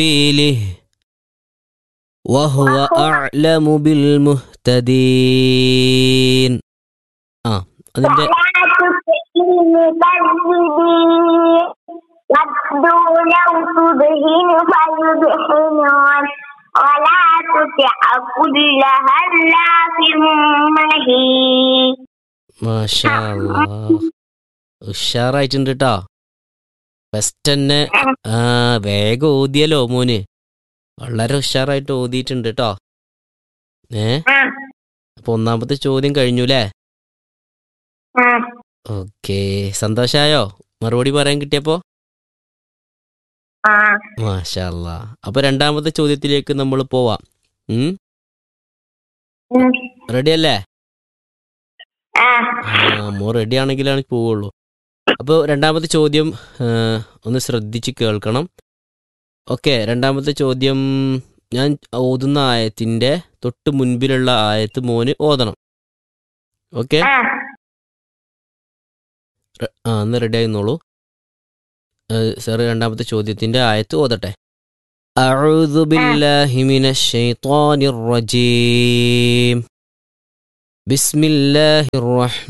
سبيله وهو أعلم بالمهتدين ആ അതിന്റെ ولا تطع المكذبين ودوا لو تدهن فيدحنون ولا تطع كل هلاف مهين മാഷാ അല്ലാ. ഉഷാറായിട്ടുണ്ട് കേട്ടോ ഫസ്റ്റ് തന്നെ ആ വേഗം ഓതിയല്ലോ മോന് വളരെ ഉഷാറായിട്ട് ഓതിയിട്ടുണ്ട് കേട്ടോ ഏ അപ്പൊ ഒന്നാമത്തെ ചോദ്യം കഴിഞ്ഞു അല്ലേ ഓക്കെ സന്തോഷായോ മറുപടി പറയാൻ കിട്ടിയപ്പോ മാഷാ അല്ലാ. അപ്പൊ രണ്ടാമത്തെ ചോദ്യത്തിലേക്ക് നമ്മൾ പോവാം ഉം റെഡി അല്ലേ ആ മോ റെഡി ആണെങ്കിലാണ് പോവുള്ളൂ അപ്പോൾ രണ്ടാമത്തെ ചോദ്യം ആ, ഒന്ന് ശ്രദ്ധിച്ച് കേൾക്കണം ഓക്കെ രണ്ടാമത്തെ ചോദ്യം ഞാൻ ഓതുന്ന ആയത്തിൻ്റെ തൊട്ട് മുൻപിലുള്ള ആയത്ത് മോന് ഓതണം ഓക്കെ ആ ഒന്ന് റെഡി ആയിരുന്നോളൂ സാർ രണ്ടാമത്തെ ചോദ്യത്തിൻ്റെ ആയത്ത് ഓതട്ടെ أعوذ بالله من الشيطان الرجيم بسم الله الرحمن